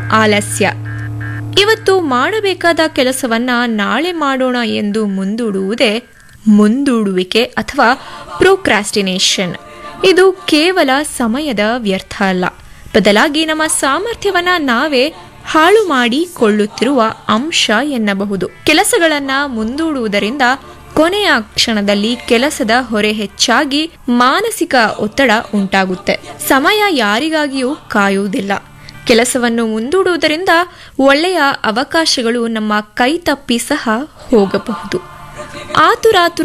ಆಲಸ್ಯ ಇವತ್ತು ಮಾಡಬೇಕಾದ ಕೆಲಸವನ್ನ ನಾಳೆ ಮಾಡೋಣ ಎಂದು ಮುಂದೂಡುವುದೇ ಮುಂದೂಡುವಿಕೆ ಅಥವಾ ಪ್ರೋಕ್ರಾಸ್ಟಿನೇಷನ್ ಇದು ಕೇವಲ ಸಮಯದ ವ್ಯರ್ಥ ಅಲ್ಲ ಬದಲಾಗಿ ನಮ್ಮ ಸಾಮರ್ಥ್ಯವನ್ನ ನಾವೇ ಹಾಳು ಮಾಡಿಕೊಳ್ಳುತ್ತಿರುವ ಅಂಶ ಎನ್ನಬಹುದು ಕೆಲಸಗಳನ್ನ ಮುಂದೂಡುವುದರಿಂದ ಕೊನೆಯ ಕ್ಷಣದಲ್ಲಿ ಕೆಲಸದ ಹೊರೆ ಹೆಚ್ಚಾಗಿ ಮಾನಸಿಕ ಒತ್ತಡ ಉಂಟಾಗುತ್ತೆ ಸಮಯ ಯಾರಿಗಾಗಿಯೂ ಕಾಯುವುದಿಲ್ಲ ಕೆಲಸವನ್ನು ಮುಂದೂಡುವುದರಿಂದ ಒಳ್ಳೆಯ ಅವಕಾಶಗಳು ನಮ್ಮ ಕೈ ತಪ್ಪಿ ಸಹ ಹೋಗಬಹುದು ಆತುರಾತುರ